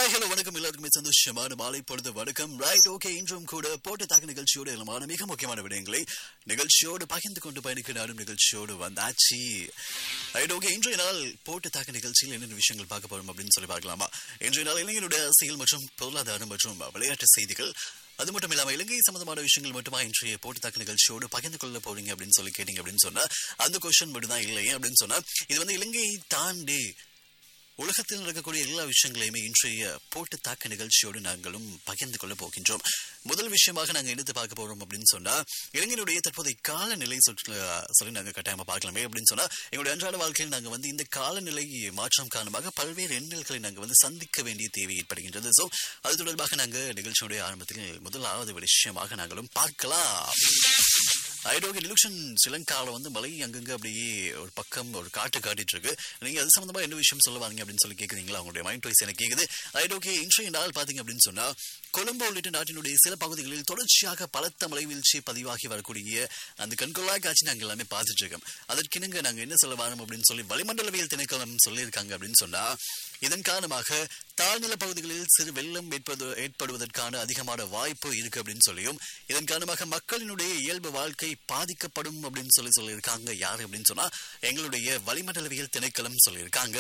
hi hello வணக்கம் எல்லாருக்குமே சந்தோஷமான மாலை பொழுது வணக்கம் ரைட் ஓகே இன்றும் கூட போட்டு தாக்க நிகழ்ச்சியோடு எல்லாமான மிக முக்கியமான விடயங்களை நிகழ்ச்சியோடு பகிர்ந்து கொண்டு பயணிக்க நாடும் நிகழ்ச்சியோடு வந்தாச்சு ரைட் ஓகே இன்றைய நாள் போட்டு தாக்க நிகழ்ச்சியில் என்னென்ன விஷயங்கள் பார்க்க போறோம் அப்படின்னு சொல்லி பார்க்கலாமா இன்றைய நாள் இளைஞருடைய அரசியல் மற்றும் பொருளாதாரம் மற்றும் விளையாட்டு செய்திகள் அது மட்டும் இல்லாம இலங்கை சம்பந்தமான விஷயங்கள் மட்டுமா இன்றைய போட்டு தாக்கு நிகழ்ச்சியோடு பகிர்ந்து கொள்ள போறீங்க அப்படின்னு சொல்லி கேட்டீங்க அப்படின்னு சொன்னா அந்த கொஸ்டின் மட்டும் தான் இல்லை ஏன் அப்படின்னு சொன்னா இது வந்து இலங்கையை தாண்டி உலகத்தில் நடக்கக்கூடிய எல்லா விஷயங்களையுமே இன்றைய போட்டு தாக்க நிகழ்ச்சியோடு நாங்களும் பகிர்ந்து கொள்ள போகின்றோம் முதல் விஷயமாக நாங்கள் எடுத்து பார்க்க போறோம் அப்படின்னு சொன்னா இளைஞருடைய தற்போதைய காலநிலை சுற்று சொல்லி நாங்கள் கட்டாயமா பார்க்கலாமே அப்படின்னு சொன்னா எங்களுடைய அன்றாட வாழ்க்கையில் நாங்கள் வந்து இந்த காலநிலை மாற்றம் காரணமாக பல்வேறு எண்ணல்களை நாங்கள் வந்து சந்திக்க வேண்டிய தேவை ஏற்படுகின்றது ஸோ அது தொடர்பாக நாங்கள் நிகழ்ச்சியுடைய ஆரம்பத்தில் முதலாவது விஷயமாக நாங்களும் பார்க்கலாம் ஐரோக்கிய நிலுக்ஷன் ஸ்ரீலங்காவில் வந்து மலை அங்கங்க அப்படியே ஒரு பக்கம் ஒரு காட்டு காட்டிட்டு இருக்கு நீங்க அது சம்பந்தமா என்ன விஷயம் சொல்ல வாங்க அப்படின்னு சொல்லி கேக்குறீங்களா உங்களுடைய மைண்ட் வாய்ஸ் எனக்கு கேக்குது ஐரோக்கிய இன்றைய நாள் பாத்தீங்க அப்படின்னு சொன்னா கொழும்பு உள்ளிட்ட நாட்டினுடைய சில பகுதிகளில் தொடர்ச்சியாக பலத்த மழை வீழ்ச்சி பதிவாகி வரக்கூடிய அந்த கண்கொள்ளா காட்சி நாங்கள் எல்லாமே பார்த்துட்டு இருக்கோம் அதற்கிணங்க நாங்க என்ன சொல்ல வரோம் அப்படின்னு சொல்லி வளிமண்டலவியல் திணைக்களம் சொல்லியிருக்காங்க அப்படின்னு சொன்னா இதன் காரணமாக தாழ்நில பகுதிகளில் சிறு வெள்ளம் ஏற்பது ஏற்படுவதற்கான அதிகமான வாய்ப்பு இருக்கு அப்படின்னு சொல்லியும் இதன் காரணமாக மக்களினுடைய இயல்பு வாழ்க்கை பாதிக்கப்படும் அப்படின்னு சொல்லி சொல்லியிருக்காங்க யாரு அப்படின்னு சொன்னா எங்களுடைய வளிமண்டலவியல் திணைக்களம் சொல்லியிருக்காங்க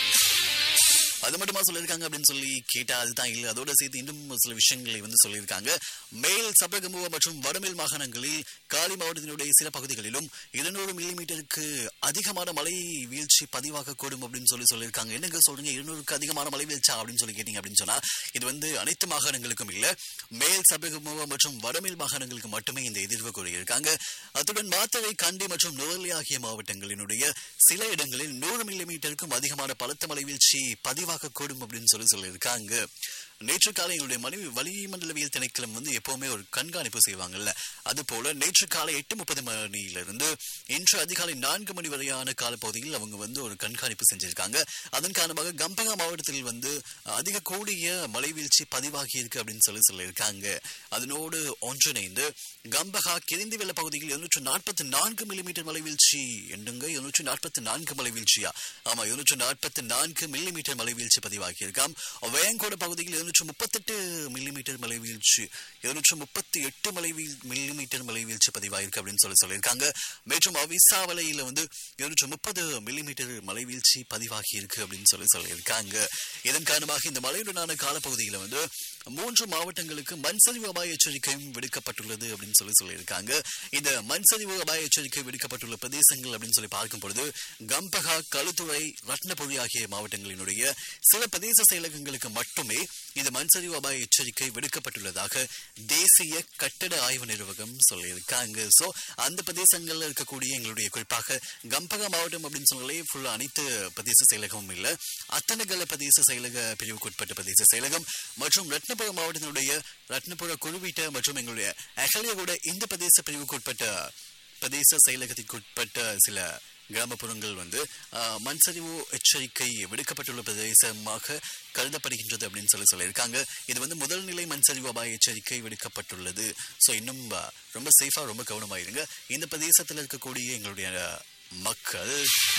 அது மட்டுமா சொல்லியிருக்காங்க அப்படின்னு சொல்லி கேட்டா அதுதான் இல்லை அதோட சேர்த்து இன்னும் சில விஷயங்களை வந்து சொல்லியிருக்காங்க மேல் சபரகமுவ மற்றும் வடமேல் மாகாணங்களில் காலி மாவட்டத்தினுடைய சில பகுதிகளிலும் இருநூறு மில்லிமீட்டருக்கு அதிகமான மழை வீழ்ச்சி பதிவாகக்கூடும் அப்படின்னு சொல்லி சொல்லியிருக்காங்க என்னங்க சொல்றீங்க இருநூறுக்கு அதிகமான மழை வீழ்ச்சா அப்படின்னு சொல்லி கேட்டீங்க அப்படின்னு சொன்னா இது வந்து அனைத்து மாகாணங்களுக்கும் இல்ல மேல் சபரகமுவ மற்றும் வடமேல் மாகாணங்களுக்கு மட்டுமே இந்த எதிர்வு கூறியிருக்காங்க அத்துடன் மாத்தறை கண்டி மற்றும் நுவலி ஆகிய மாவட்டங்களினுடைய சில இடங்களில் நூறு மில்லிமீட்டருக்கும் அதிகமான பலத்த மழை வீழ்ச்சி பதிவாக கூடும் அப்படின்னு சொல்லி சொல்லியிருக்காங்க நேற்று காலை எங்களுடைய மனைவி வளிமண்டலவியல் திணைக்களம் வந்து எப்பவுமே ஒரு கண்காணிப்பு செய்வாங்கல்ல அது போல நேற்று காலை எட்டு முப்பது மணியிலிருந்து இன்று அதிகாலை நான்கு மணி வரையான காலப்பகுதியில் அவங்க வந்து ஒரு கண்காணிப்பு செஞ்சிருக்காங்க அதன் காரணமாக கம்பகா மாவட்டத்தில் வந்து அதிக கூடிய மழை வீழ்ச்சி பதிவாகி இருக்கு அப்படின்னு சொல்லி சொல்லியிருக்காங்க அதனோடு ஒன்றிணைந்து கம்பகா கிரிந்தி வெள்ள பகுதியில் இருநூற்று நாற்பத்தி நான்கு மில்லிமீட்டர் மழை வீழ்ச்சி என்னங்க இருநூற்று நாற்பத்தி நான்கு மழை வீழ்ச்சியா ஆமா இருநூற்று நாற்பத்தி நான்கு மில்லிமீட்டர் மழை வீழ்ச்சி பதிவாகி இருக்காம் வேங்கோட பகுதியில் இருநூற்று முப்பத்தெட்டு மில்லிமீட்டர் மழை வீழ்ச்சி இருநூற்று முப்பத்தி எட்டு மழை மில்லிமீட்டர் மழை வீழ்ச்சி பதிவாயிருக்கு அப்படின்னு சொல்லி சொல்லியிருக்காங்க மற்றும் அவிசாவலையில வந்து இருநூற்று முப்பது மில்லிமீட்டர் மழை வீழ்ச்சி பதிவாகி இருக்கு அப்படின்னு சொல்லி சொல்லியிருக்காங்க இதன் காரணமாக இந்த மழையுடனான காலப்பகுதியில வந்து மூன்று மாவட்டங்களுக்கு மண்சரிவு அபாய எச்சரிக்கையும் விடுக்கப்பட்டுள்ளது அப்படின்னு சொல்லி சொல்லியிருக்காங்க இந்த மண்சரிவு அபாய எச்சரிக்கை விடுக்கப்பட்டுள்ள பிரதேசங்கள் அப்படின்னு சொல்லி பார்க்கும் பொழுது கம்பகா களுத்துறை ரத்னபுரி ஆகிய மாவட்டங்களினுடைய சில பிரதேச செயலகங்களுக்கு மட்டுமே இந்த மண்சரிவு அபாய எச்சரிக்கை விடுக்கப்பட்டுள்ளதாக தேசிய கட்டட ஆய்வு நிர்வாகம் சொல்லியிருக்காங்க சோ அந்த பிரதேசங்கள்ல இருக்கக்கூடிய எங்களுடைய குறிப்பாக கம்பகா மாவட்டம் அப்படின்னு சொன்னாலே ஃபுல்லா அனைத்து பிரதேச செயலகமும் இல்ல அத்தனகல பிரதேச செயலக பிரிவுக்குட்பட்ட பிரதேச செயலகம் மற்றும் ரத்னபுர மாவட்டத்தினுடைய ரத்னபுர குழுவீட்ட மற்றும் எங்களுடைய அகலியகூட இந்த பிரதேச பிரிவுக்குட்பட்ட பிரதேச செயலகத்திற்குட்பட்ட சில கிராமப்புறங்கள் வந்து மண்சரிவு எச்சரிக்கை விடுக்கப்பட்டுள்ள பிரதேசமாக கருதப்படுகின்றது அப்படின்னு சொல்லி சொல்லியிருக்காங்க இது வந்து முதல் நிலை மண்சரிவு அபாய எச்சரிக்கை விடுக்கப்பட்டுள்ளது ஸோ இன்னும் ரொம்ப சேஃபா ரொம்ப கவனமாயிருங்க இந்த பிரதேசத்தில் இருக்கக்கூடிய எங்களுடைய மக்கள்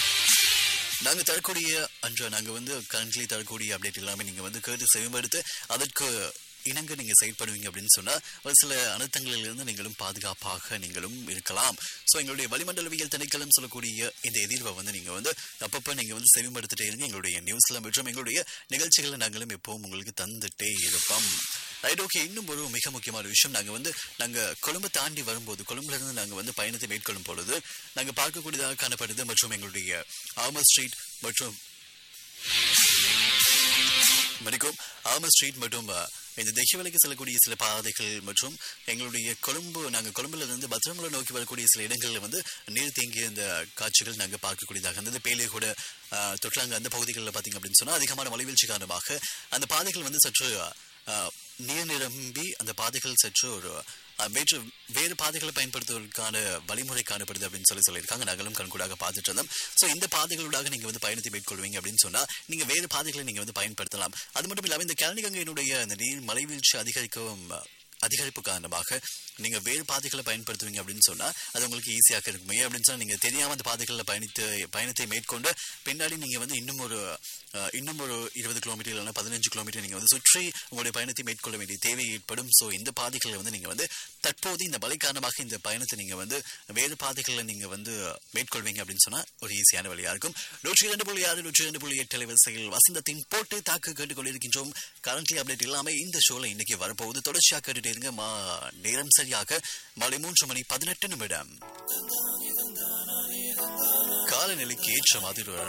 நாங்க தரக்கூடிய அன்று நாங்க வந்து கரண்ட்லி தரக்கூடிய அப்டேட் எல்லாமே நீங்க வந்து கேட்டு செவிமடுத்து அதற்கு இணங்க நீங்க செயல்படுவீங்க அப்படின்னு சொன்னா ஒரு சில அனர்த்தங்களில் இருந்து நீங்களும் பாதுகாப்பாக நீங்களும் இருக்கலாம் ஸோ எங்களுடைய வளிமண்டலவியல் திணைக்களம் சொல்லக்கூடிய இந்த எதிர்வை வந்து நீங்க வந்து அப்பப்போ நீங்க வந்து செவிமடுத்துட்டே இருங்க எங்களுடைய நியூஸ்ல மற்றும் எங்களுடைய நிகழ்ச்சிகளை நாங்களும் எப்பவும் உங்களுக்கு தந்துட்டே இருப்போம் ரைட் ஓகே இன்னும் ஒரு மிக முக்கியமான விஷயம் நாங்க வந்து நாங்க கொழும்பு தாண்டி வரும்போது கொழும்புல இருந்து நாங்க வந்து பயணத்தை மேற்கொள்ளும் பொழுது நாங்க பார்க்கக்கூடியதாக காணப்படுது மற்றும் எங்களுடைய ஆமர் ஸ்ட்ரீட் மற்றும் மணிக்கும் ஆமர் ஸ்ட்ரீட் மற்றும் இந்த தெஹிவலைக்கு செல்லக்கூடிய சில பாதைகள் மற்றும் எங்களுடைய கொழும்பு நாங்கள் கொழும்புல இருந்து பத்திரமுல நோக்கி வரக்கூடிய சில இடங்களில் வந்து நீர் தேங்கிய இந்த காட்சிகள் நாங்கள் பார்க்கக்கூடியதாக இருந்தது பேலே கூட தொற்றாங்க அந்த பகுதிகளில் பார்த்தீங்க அப்படின்னு சொன்னால் அதிகமான மலைவீழ்ச்சி காரணமாக அந்த பாதைகள் வந்து சற்று நீர் நிரம்பி அந்த பாதைகள் சற்று ஒரு வேற்று வேறு பாதைகளை பயன்படுத்துவதற்கான வழிமுறை காணப்படுது அப்படின்னு சொல்லி சொல்லியிருக்காங்க நாங்களும் கண்கூடாக பார்த்துட்டு இருந்தோம் ஸோ இந்த பாதைகளூடாக நீங்க வந்து பயணத்தை மேற்கொள்வீங்க அப்படின்னு சொன்னா நீங்க வேறு பாதைகளை நீங்க வந்து பயன்படுத்தலாம் அது மட்டும் இல்லாமல் இந்த கேரளி கங்கையினுடைய அந்த நீர் மலைவீழ்ச்சி அதிகரிக்கவும் அதிகரிப்பு காரணமாக நீங்க வேறு பாதைகளை பயன்படுத்துவீங்க அப்படின்னு சொன்னா அது உங்களுக்கு ஈஸியாக இருக்கும் ஏன் அப்படின்னு சொன்னா நீங்க தெரியாம அந்த பாதைகளில் பயணித்து பயணத்தை மேற்கொண்டு பின்னாடி நீங்க வந்து இன்னும் ஒரு அஹ், இன்னும் ஒரு இருபது கிலோமீட்டர் இல்லைன்னா பதினஞ்சு கிலோமீட்டர் நீங்க வந்து சுற்றி உங்களுடைய பயணத்தை மேற்கொள்ள வேண்டிய தேவை ஏற்படும் ஸோ இந்த பாதைகளை வந்து நீங்க வந்து தற்போது இந்த மழை காரணமாக இந்த பயணத்தை நீங்க வந்து வேறு பாதைகளில் நீங்க வந்து மேற்கொள்வீங்க அப்படின்னு சொன்னா ஒரு ஈஸியான வழியா இருக்கும் நூற்றி இரண்டு புள்ளி ஆறு நூற்றி இரண்டு புள்ளி எட்டு அலைவரிசையில் வசந்தத்தின் போட்டு தாக்கு கேட்டுக்கொண்டிருக்கின்றோம் கரண்ட்லி அப்டேட் இல்லாம இந்த ஷோல இன்னைக்கு வரப்போகுது தொடர்ச்சியாக கேட்டுட்டே இருங்க மா நேரம் சரியாக மாலை மூன்று மணி பதினெட்டு நிமிடம் காலநிலைக்கு ஏற்ற மாதிரி ஒரு